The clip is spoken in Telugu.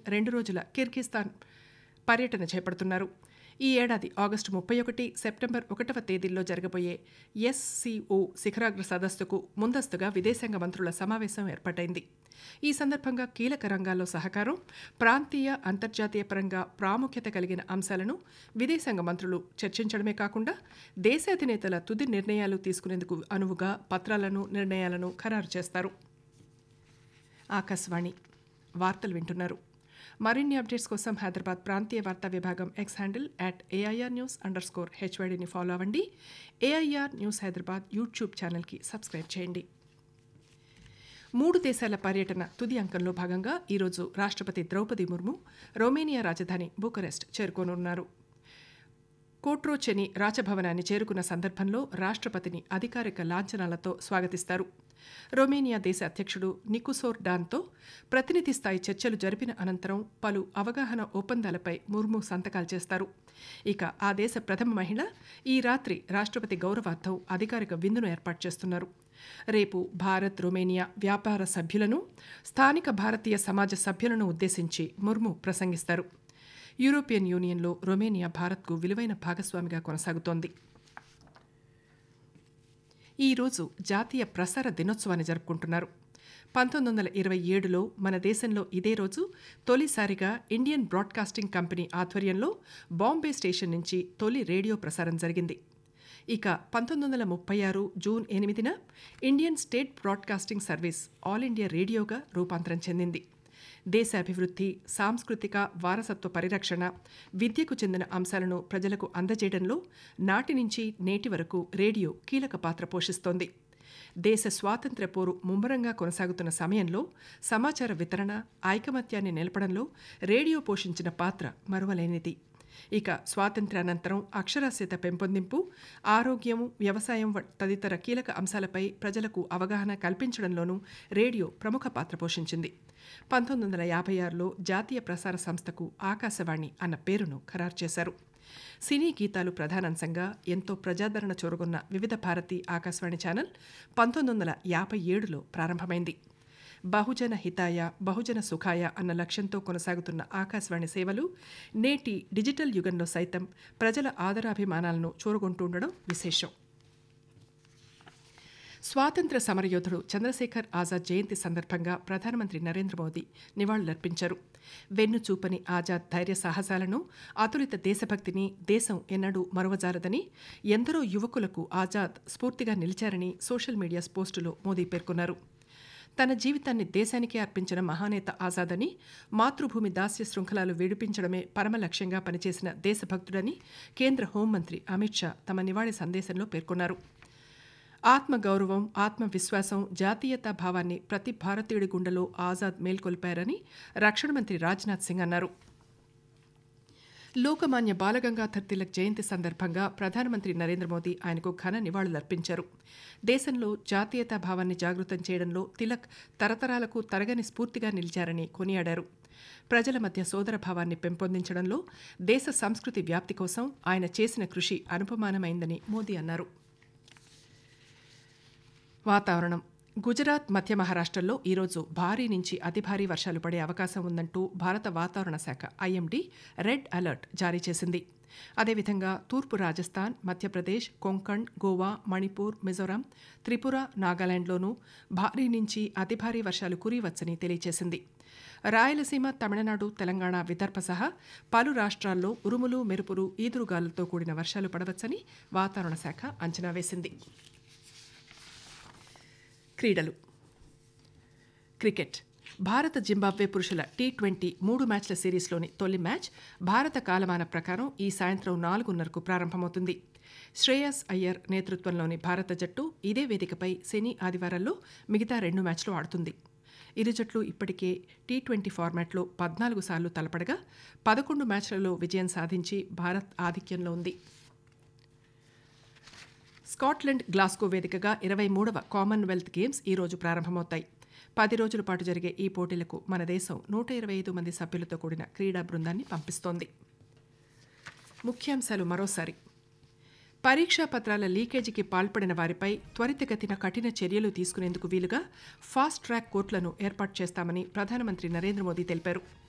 రెండు రోజుల కిర్గిస్తాన్ పర్యటన చేపడుతున్నారు ఈ ఏడాది ఆగస్టు ముప్పై ఒకటి సెప్టెంబర్ ఒకటవ తేదీల్లో జరగబోయే ఎస్సీఓ శిఖరాగ్ర సదస్సుకు ముందస్తుగా విదేశాంగ మంత్రుల సమావేశం ఏర్పాటైంది ఈ సందర్భంగా కీలక రంగాల్లో సహకారం ప్రాంతీయ అంతర్జాతీయ పరంగా ప్రాముఖ్యత కలిగిన అంశాలను విదేశాంగ మంత్రులు చర్చించడమే కాకుండా దేశాధినేతల తుది నిర్ణయాలు తీసుకునేందుకు అనువుగా పత్రాలను నిర్ణయాలను ఖరారు చేస్తారు ఆకాశవాణి వార్తలు వింటున్నారు మరిన్ని అప్డేట్స్ కోసం హైదరాబాద్ ప్రాంతీయ వార్తా విభాగం X handle at AIR news underscore హెచ్వైడిని ఫాలో అవ్వండి ఏఐఆర్ న్యూస్ హైదరాబాద్ యూట్యూబ్ ఛానల్కి సబ్స్క్రైబ్ చేయండి మూడు దేశాల పర్యటన తుది అంకంలో భాగంగా ఈరోజు రాష్ట్రపతి ద్రౌపది ముర్ము రొమేనియా రాజధాని బుకరెస్ట్ చేరుకోనున్నారు కోట్రోచెని రాజభవనాన్ని చేరుకున్న సందర్భంలో రాష్ట్రపతిని అధికారిక లాంఛనాలతో స్వాగతిస్తారు రొమేనియా దేశ అధ్యక్షుడు నికుసోర్ డాన్తో ప్రతినిధి స్థాయి చర్చలు జరిపిన అనంతరం పలు అవగాహన ఒప్పందాలపై ముర్ము సంతకాలు చేస్తారు ఇక ఆ దేశ ప్రథమ మహిళ ఈ రాత్రి రాష్ట్రపతి గౌరవార్థం అధికారిక విందును ఏర్పాటు చేస్తున్నారు రేపు భారత్ రొమేనియా వ్యాపార సభ్యులను స్థానిక భారతీయ సమాజ సభ్యులను ఉద్దేశించి ముర్ము ప్రసంగిస్తారు యూరోపియన్ యూనియన్లో రొమేనియా భారత్కు విలువైన భాగస్వామిగా కొనసాగుతోంది ఈరోజు జాతీయ ప్రసార దినోత్సవాన్ని జరుపుకుంటున్నారు పంతొమ్మిది వందల ఇరవై ఏడులో మన దేశంలో ఇదే రోజు తొలిసారిగా ఇండియన్ బ్రాడ్కాస్టింగ్ కంపెనీ ఆధ్వర్యంలో బాంబే స్టేషన్ నుంచి తొలి రేడియో ప్రసారం జరిగింది ఇక పంతొమ్మిది వందల ముప్పై ఆరు జూన్ ఎనిమిదిన Indian state broadcasting service all India రేడియోగా రూపాంతరం చెందింది దేశాభివృద్ధి సాంస్కృతిక వారసత్వ పరిరక్షణ విద్యకు చెందిన అంశాలను ప్రజలకు అందజేయడంలో నాటి నుంచి నేటి వరకు రేడియో కీలక పాత్ర పోషిస్తోంది దేశ స్వాతంత్ర్య పోరు ముమ్మరంగా కొనసాగుతున్న సమయంలో సమాచార వితరణ ఐకమత్యాన్ని నిలపడంలో రేడియో పోషించిన పాత్ర మరువలేనిది ఇక స్వాతంత్ర్యానంతరం అక్షరాస్యత పెంపొందింపు ఆరోగ్యం వ్యవసాయం తదితర కీలక అంశాలపై ప్రజలకు అవగాహన కల్పించడంలోనూ రేడియో ప్రముఖ పాత్ర పోషించింది పంతొమ్మిది వందల యాభై ఆరులో జాతీయ ప్రసార సంస్థకు ఆకాశవాణి అన్న పేరును ఖరారు చేశారు సినీ గీతాలు ప్రధానాంశంగా ఎంతో ప్రజాదరణ చూరగొన్న వివిధ భారతి ఆకాశవాణి ఛానల్ పంతొమ్మిది వందల యాభై ఏడులో ప్రారంభమైంది బహుజన హితాయ బహుజన సుఖాయ అన్న లక్ష్యంతో కొనసాగుతున్న ఆకాశవాణి సేవలు నేటి డిజిటల్ యుగంలో సైతం ప్రజల ఆదరాభిమానాలను చూరగొంటుండడం విశేషం స్వాతంత్ర సమరయోధుడు చంద్రశేఖర్ ఆజాద్ జయంతి సందర్భంగా ప్రధానమంత్రి నరేంద్ర మోదీ నివాళులర్పించారు వెన్ను చూపని ఆజాద్ ధైర్య సాహసాలను అతులిత దేశభక్తిని దేశం ఎన్నడూ మరువజారదని ఎందరో యువకులకు ఆజాద్ స్ఫూర్తిగా నిలిచారని సోషల్ మీడియా పోస్టులో మోదీ పేర్కొన్నారు తన జీవితాన్ని దేశానికి అర్పించిన మహానేత ఆజాద్ అని మాతృభూమి దాస్య శృంఖలాలు విడిపించడమే పరమ లక్ష్యంగా పనిచేసిన దేశభక్తుడని కేంద్ర హోంమంత్రి అమిత్ షా తమ నివాళి సందేశంలో పేర్కొన్నారు ఆత్మగౌరవం ఆత్మవిశ్వాసం జాతీయతా భావాన్ని ప్రతి భారతీయుడి గుండెలో ఆజాద్ మేల్కొల్పారని రక్షణ మంత్రి రాజ్నాథ్ సింగ్ అన్నారు లోకమాన్య బాలగంగాధర్ తిలక్ జయంతి సందర్భంగా ప్రధానమంత్రి నరేంద్ర మోదీ ఆయనకు ఘన నివాళులర్పించారు దేశంలో జాతీయతా భావాన్ని జాగృతం చేయడంలో తిలక్ తరతరాలకు తరగని స్ఫూర్తిగా నిలిచారని కొనియాడారు ప్రజల మధ్య సోదర భావాన్ని పెంపొందించడంలో దేశ సంస్కృతి వ్యాప్తి కోసం ఆయన చేసిన కృషి అనుపమానమైందని మోదీ అన్నారు వాతావరణం గుజరాత్ మధ్య మహారాష్ట్రల్లో ఈరోజు భారీ నుంచి అతి భారీ వర్షాలు పడే అవకాశం ఉందంటూ భారత వాతావరణ శాఖ ఐఎండీ రెడ్ అలర్ట్ జారీ చేసింది అదేవిధంగా తూర్పు రాజస్థాన్ మధ్యప్రదేశ్ కొంకణ్ గోవా మణిపూర్ మిజోరాం త్రిపుర నాగాలాండ్లోనూ భారీ నుంచి అతి భారీ వర్షాలు కురియవచ్చని తెలియజేసింది రాయలసీమ తమిళనాడు తెలంగాణ విదర్భ సహా పలు రాష్ట్రాల్లో ఉరుములు మెరుపులు ఈదురుగాలులతో కూడిన వర్షాలు పడవచ్చని వాతావరణ శాఖ అంచనా వేసింది క్రీడలు క్రికెట్ భారత జింబాబ్వే పురుషుల టీ ట్వంటీ మూడు మ్యాచ్ల సిరీస్లోని తొలి మ్యాచ్ భారత కాలమాన ప్రకారం ఈ సాయంత్రం నాలుగున్నరకు ప్రారంభమవుతుంది శ్రేయస్ అయ్యర్ నేతృత్వంలోని భారత జట్టు ఇదే వేదికపై శని ఆదివారాల్లో మిగతా రెండు మ్యాచ్లు ఆడుతుంది ఇరు జట్లు ఇప్పటికే టీ ట్వంటీ ఫార్మాట్లో పద్నాలుగు సార్లు తలపడగా పదకొండు మ్యాచ్లలో విజయం సాధించి భారత్ ఆధిక్యంలో ఉంది స్కాట్లాండ్ గ్లాస్గో వేదికగా ఇరవై మూడవ కామన్వెల్త్ గేమ్స్ ఈ రోజు ప్రారంభమవుతాయి పది రోజుల పాటు జరిగే ఈ పోటీలకు మన దేశం నూట ఇరవై ఐదు మంది సభ్యులతో కూడిన క్రీడా బృందాన్ని పంపిస్తోంది ముఖ్యాంశాలు మరోసారి పరీక్షా పత్రాల లీకేజీకి పాల్పడిన వారిపై త్వరితగతిన కఠిన చర్యలు తీసుకునేందుకు వీలుగా ఫాస్ట్ ట్రాక్ కోర్టులను ఏర్పాటు చేస్తామని ప్రధానమంత్రి నరేంద్ర మోదీ తెలిపారు